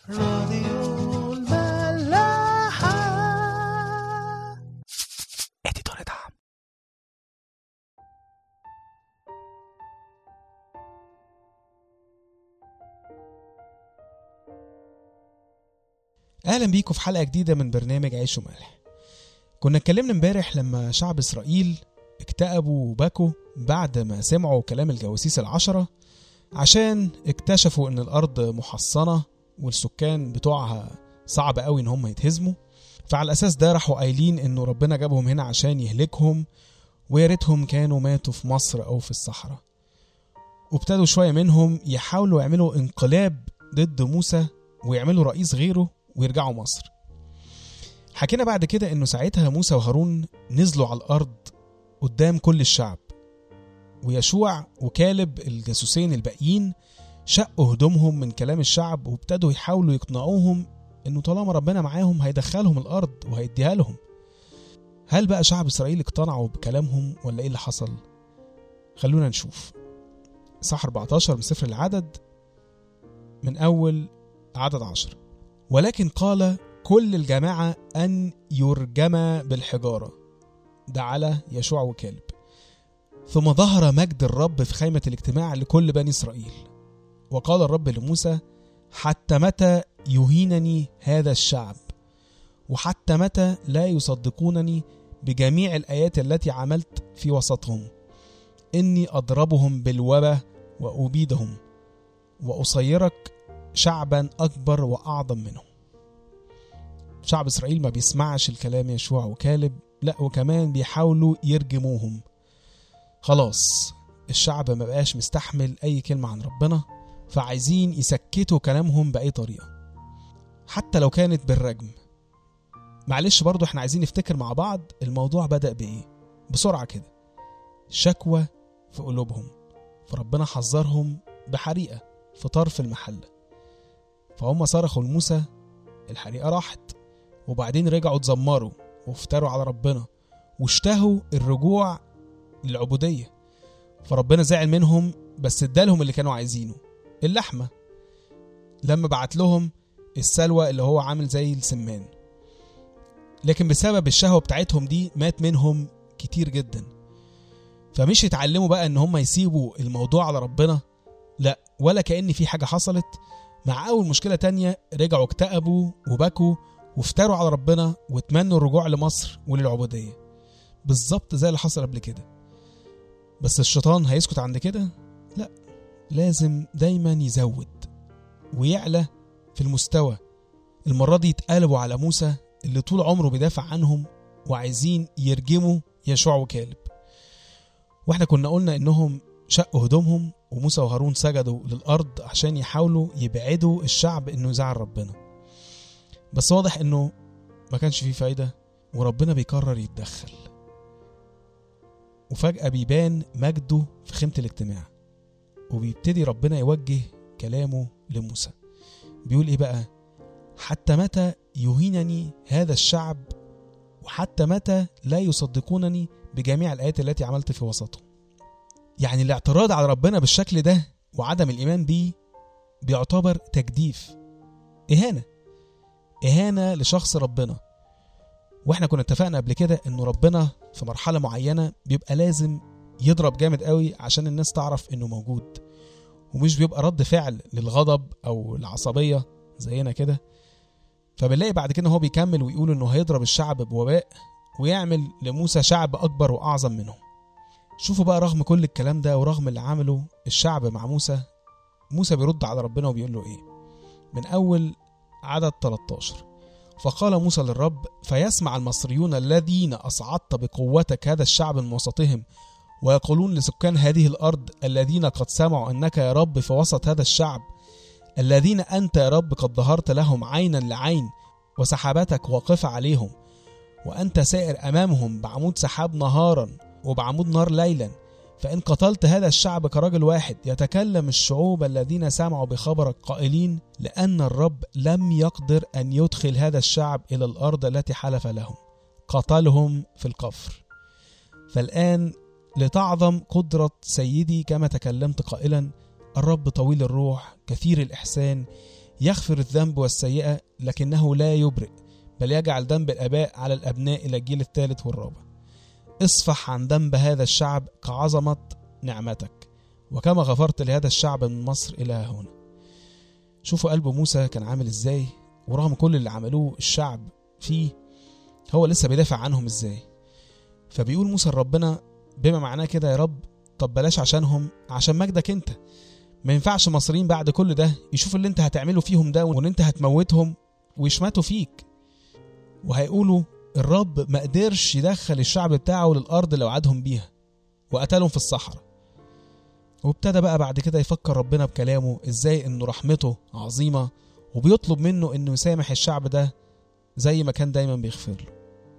راديو الملاحة اديتور دعم اهلا بيكم في حلقه جديده من برنامج عيش وملح كنا اتكلمنا امبارح لما شعب اسرائيل اكتئبوا وبكوا بعد ما سمعوا كلام الجواسيس العشرة عشان اكتشفوا ان الارض محصنة والسكان بتوعها صعب قوي ان هم يتهزموا فعلى الاساس ده راحوا قايلين انه ربنا جابهم هنا عشان يهلكهم ويا ريتهم كانوا ماتوا في مصر او في الصحراء وابتدوا شويه منهم يحاولوا يعملوا انقلاب ضد موسى ويعملوا رئيس غيره ويرجعوا مصر حكينا بعد كده انه ساعتها موسى وهارون نزلوا على الارض قدام كل الشعب ويشوع وكالب الجاسوسين الباقيين شقوا هدومهم من كلام الشعب وابتدوا يحاولوا يقنعوهم انه طالما ربنا معاهم هيدخلهم الارض وهيديها لهم هل بقى شعب اسرائيل اقتنعوا بكلامهم ولا ايه اللي حصل خلونا نشوف صح 14 من سفر العدد من اول عدد 10 ولكن قال كل الجماعة أن يرجم بالحجارة ده على يشوع وكالب ثم ظهر مجد الرب في خيمة الاجتماع لكل بني إسرائيل وقال الرب لموسى حتى متى يهينني هذا الشعب وحتى متى لا يصدقونني بجميع الآيات التي عملت في وسطهم إني أضربهم بالوبا وأبيدهم وأصيرك شعبا أكبر وأعظم منهم شعب إسرائيل ما بيسمعش الكلام يشوع وكالب لا وكمان بيحاولوا يرجموهم خلاص الشعب ما بقاش مستحمل أي كلمة عن ربنا فعايزين يسكتوا كلامهم بأي طريقة حتى لو كانت بالرجم معلش برضو احنا عايزين نفتكر مع بعض الموضوع بدأ بإيه بسرعة كده شكوى في قلوبهم فربنا حذرهم بحريقة في طرف المحلة فهم صرخوا لموسى الحريقة راحت وبعدين رجعوا اتذمروا وافتروا على ربنا واشتهوا الرجوع للعبودية فربنا زعل منهم بس ادالهم اللي كانوا عايزينه اللحمة لما بعت لهم السلوى اللي هو عامل زي السمان لكن بسبب الشهوة بتاعتهم دي مات منهم كتير جدا فمش يتعلموا بقى ان هم يسيبوا الموضوع على ربنا لا ولا كأن في حاجة حصلت مع أول مشكلة تانية رجعوا اكتئبوا وبكوا وافتروا على ربنا واتمنوا الرجوع لمصر وللعبودية بالظبط زي اللي حصل قبل كده بس الشيطان هيسكت عند كده لا لازم دايما يزود ويعلى في المستوى المرة دي يتقلبوا على موسى اللي طول عمره بيدافع عنهم وعايزين يرجموا يشوع وكالب واحنا كنا قلنا انهم شقوا هدومهم وموسى وهارون سجدوا للأرض عشان يحاولوا يبعدوا الشعب إنه يزعل ربنا بس واضح إنه ما كانش فيه فايدة وربنا بيقرر يتدخل وفجأة بيبان مجده في خيمة الاجتماع وبيبتدي ربنا يوجه كلامه لموسى بيقول إيه بقى حتى متى يهينني هذا الشعب وحتى متى لا يصدقونني بجميع الآيات التي عملت في وسطهم يعني الاعتراض على ربنا بالشكل ده وعدم الإيمان بيه بيعتبر تجديف إهانة إهانة لشخص ربنا واحنا كنا اتفقنا قبل كده انه ربنا في مرحلة معينة بيبقى لازم يضرب جامد قوي عشان الناس تعرف انه موجود ومش بيبقى رد فعل للغضب او العصبية زينا كده فبنلاقي بعد كده هو بيكمل ويقول انه هيضرب الشعب بوباء ويعمل لموسى شعب اكبر واعظم منهم شوفوا بقى رغم كل الكلام ده ورغم اللي عمله الشعب مع موسى موسى بيرد على ربنا وبيقول له ايه من اول عدد 13 فقال موسى للرب فيسمع المصريون الذين اصعدت بقوتك هذا الشعب من وسطهم ويقولون لسكان هذه الارض الذين قد سمعوا انك يا رب في وسط هذا الشعب الذين انت يا رب قد ظهرت لهم عينا لعين وسحابتك واقفه عليهم وانت سائر امامهم بعمود سحاب نهارا وبعمود نار ليلا فإن قتلت هذا الشعب كرجل واحد يتكلم الشعوب الذين سمعوا بخبرك قائلين لأن الرب لم يقدر أن يدخل هذا الشعب إلى الأرض التي حلف لهم قتلهم في القفر فالآن لتعظم قدرة سيدي كما تكلمت قائلا الرب طويل الروح كثير الإحسان يغفر الذنب والسيئة لكنه لا يبرئ بل يجعل ذنب الآباء على الأبناء إلى الجيل الثالث والرابع اصفح عن ذنب هذا الشعب كعظمة نعمتك وكما غفرت لهذا الشعب من مصر إلى هنا شوفوا قلب موسى كان عامل ازاي ورغم كل اللي عملوه الشعب فيه هو لسه بيدافع عنهم ازاي فبيقول موسى لربنا بما معناه كده يا رب طب بلاش عشانهم عشان مجدك انت ما ينفعش مصريين بعد كل ده يشوفوا اللي انت هتعمله فيهم ده وان انت هتموتهم ويشمتوا فيك وهيقولوا الرب ما قدرش يدخل الشعب بتاعه للارض اللي وعدهم بيها وقتلهم في الصحراء وابتدى بقى بعد كده يفكر ربنا بكلامه ازاي انه رحمته عظيمه وبيطلب منه انه يسامح الشعب ده زي ما كان دايما بيغفر له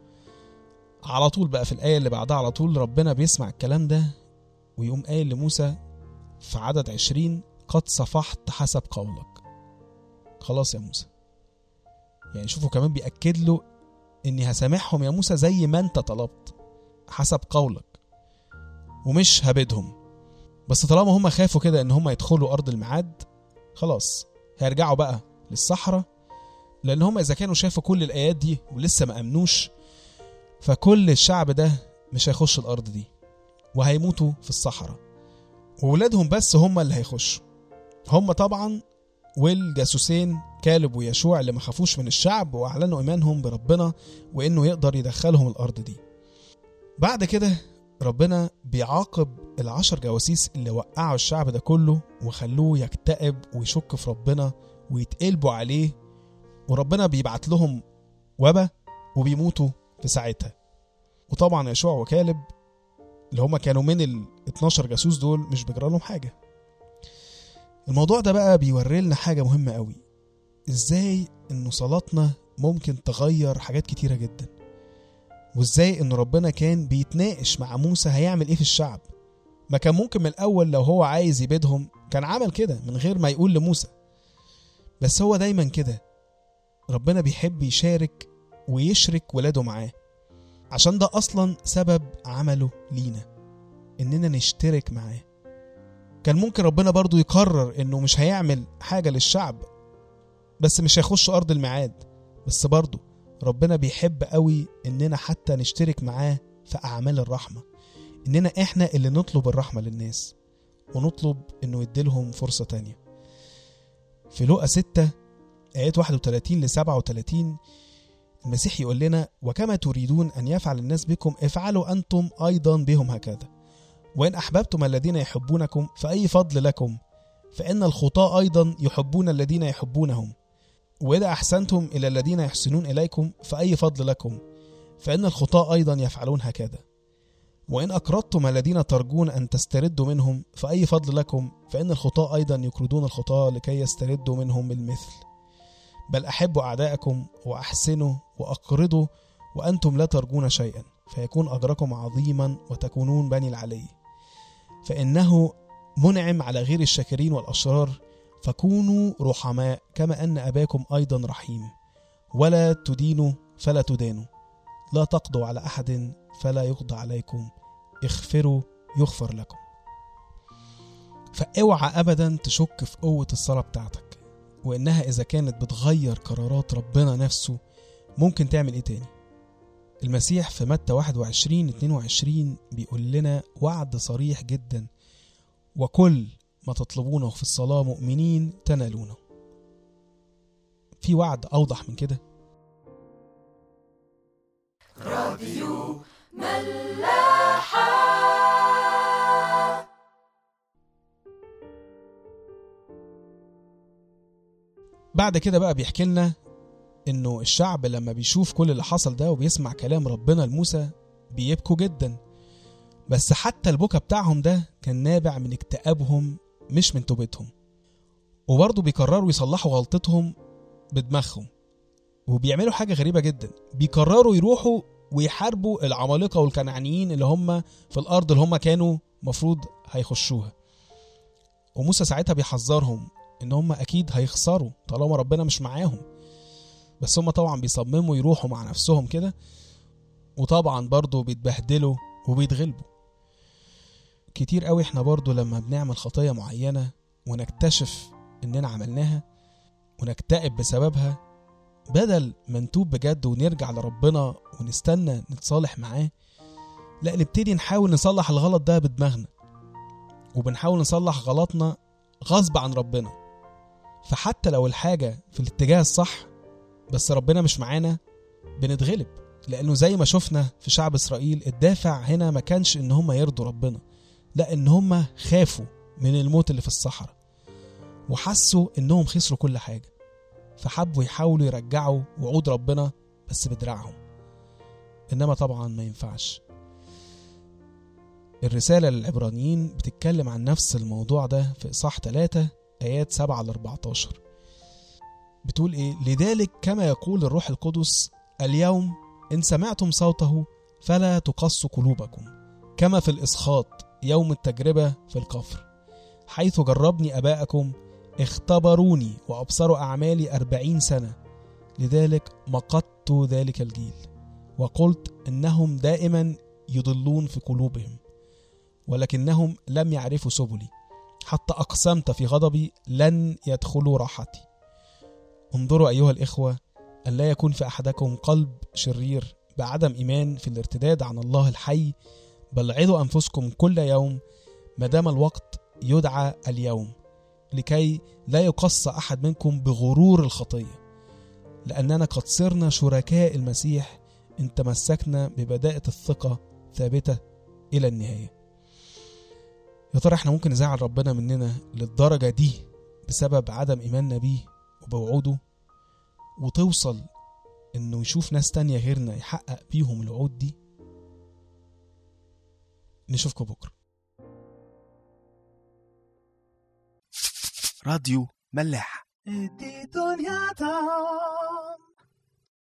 على طول بقى في الآية اللي بعدها على طول ربنا بيسمع الكلام ده ويقوم قايل لموسى في عدد عشرين قد صفحت حسب قولك خلاص يا موسى يعني شوفوا كمان بيأكد له إني هسامحهم يا موسى زي ما أنت طلبت حسب قولك ومش هبدهم بس طالما هم خافوا كده إن هم يدخلوا أرض الميعاد خلاص هيرجعوا بقى للصحراء لأن هم إذا كانوا شافوا كل الآيات دي ولسه ما أمنوش فكل الشعب ده مش هيخش الأرض دي وهيموتوا في الصحراء وولادهم بس هم اللي هيخشوا هم طبعا والجاسوسين كالب ويشوع اللي ما خافوش من الشعب واعلنوا ايمانهم بربنا وانه يقدر يدخلهم الارض دي بعد كده ربنا بيعاقب العشر جواسيس اللي وقعوا الشعب ده كله وخلوه يكتئب ويشك في ربنا ويتقلبوا عليه وربنا بيبعت لهم وبا وبيموتوا في ساعتها وطبعا يشوع وكالب اللي هما كانوا من ال 12 جاسوس دول مش بيجرى لهم حاجه الموضوع ده بقى بيوري لنا حاجه مهمه قوي ازاي ان صلاتنا ممكن تغير حاجات كتيره جدا وازاي ان ربنا كان بيتناقش مع موسى هيعمل ايه في الشعب ما كان ممكن من الاول لو هو عايز يبيدهم كان عمل كده من غير ما يقول لموسى بس هو دايما كده ربنا بيحب يشارك ويشرك ولاده معاه عشان ده اصلا سبب عمله لينا اننا نشترك معاه كان ممكن ربنا برضو يقرر انه مش هيعمل حاجة للشعب بس مش هيخش ارض الميعاد بس برضو ربنا بيحب قوي اننا حتى نشترك معاه في اعمال الرحمة اننا احنا اللي نطلب الرحمة للناس ونطلب انه يديلهم فرصة تانية في لوقا 6 آيات 31 ل 37 المسيح يقول لنا وكما تريدون أن يفعل الناس بكم افعلوا أنتم أيضا بهم هكذا وإن أحببتم الذين يحبونكم فأي فضل لكم فإن الخطاة أيضا يحبون الذين يحبونهم وإذا أحسنتم إلى الذين يحسنون إليكم فأي فضل لكم فإن الخطاة أيضا يفعلون هكذا وإن أقرضتم الذين ترجون أن تستردوا منهم فأي فضل لكم فإن الخطاة أيضا يقرضون الخطاة لكي يستردوا منهم بالمثل بل أحبوا أعداءكم وأحسنوا وأقرضوا وأنتم لا ترجون شيئا فيكون أجركم عظيما وتكونون بني العلي فإنه منعم على غير الشاكرين والأشرار فكونوا رحماء كما أن أباكم أيضا رحيم ولا تدينوا فلا تدانوا لا تقضوا على أحد فلا يقضى عليكم اغفروا يغفر لكم فاوعى أبدا تشك في قوة الصلاة بتاعتك وإنها إذا كانت بتغير قرارات ربنا نفسه ممكن تعمل إيه تاني المسيح في متى 21 22 بيقول لنا وعد صريح جدا وكل ما تطلبونه في الصلاة مؤمنين تنالونه في وعد أوضح من كده راديو ملاحة بعد كده بقى بيحكي لنا انه الشعب لما بيشوف كل اللي حصل ده وبيسمع كلام ربنا لموسى بيبكوا جدا بس حتى البكا بتاعهم ده كان نابع من اكتئابهم مش من توبتهم وبرضه بيقرروا يصلحوا غلطتهم بدماغهم وبيعملوا حاجة غريبة جدا بيقرروا يروحوا ويحاربوا العمالقة والكنعانيين اللي هم في الأرض اللي هم كانوا مفروض هيخشوها وموسى ساعتها بيحذرهم ان هم اكيد هيخسروا طالما ربنا مش معاهم بس هم طبعا بيصمموا يروحوا مع نفسهم كده وطبعا برضه بيتبهدلوا وبيتغلبوا كتير قوي احنا برضه لما بنعمل خطية معينة ونكتشف اننا عملناها ونكتئب بسببها بدل ما نتوب بجد ونرجع لربنا ونستنى نتصالح معاه لا نبتدي نحاول نصلح الغلط ده بدماغنا وبنحاول نصلح غلطنا غصب عن ربنا فحتى لو الحاجة في الاتجاه الصح بس ربنا مش معانا بنتغلب لأنه زي ما شفنا في شعب إسرائيل الدافع هنا ما كانش إن هم يرضوا ربنا لا إن هم خافوا من الموت اللي في الصحراء وحسوا إنهم خسروا كل حاجة فحبوا يحاولوا يرجعوا وعود ربنا بس بدراعهم إنما طبعا ما ينفعش الرسالة للعبرانيين بتتكلم عن نفس الموضوع ده في إصحاح 3 آيات 7 ل 14 بتقول إيه لذلك كما يقول الروح القدس اليوم إن سمعتم صوته فلا تقصوا قلوبكم كما في الإسخاط يوم التجربة في القفر حيث جربني أباءكم اختبروني وأبصروا أعمالي أربعين سنة لذلك مقدت ذلك الجيل وقلت إنهم دائما يضلون في قلوبهم ولكنهم لم يعرفوا سبلي حتى أقسمت في غضبي لن يدخلوا راحتي انظروا أيها الإخوة أن لا يكون في أحدكم قلب شرير بعدم إيمان في الارتداد عن الله الحي بل عظوا أنفسكم كل يوم ما دام الوقت يدعى اليوم لكي لا يقص أحد منكم بغرور الخطية لأننا قد صرنا شركاء المسيح إن تمسكنا ببداءة الثقة ثابتة إلى النهاية يا ترى احنا ممكن نزعل ربنا مننا للدرجة دي بسبب عدم إيماننا بيه وبوعوده وتوصل إنه يشوف ناس تانية غيرنا يحقق بيهم الوعود دي نشوفكم بكرة راديو ملاح دي دنيا تا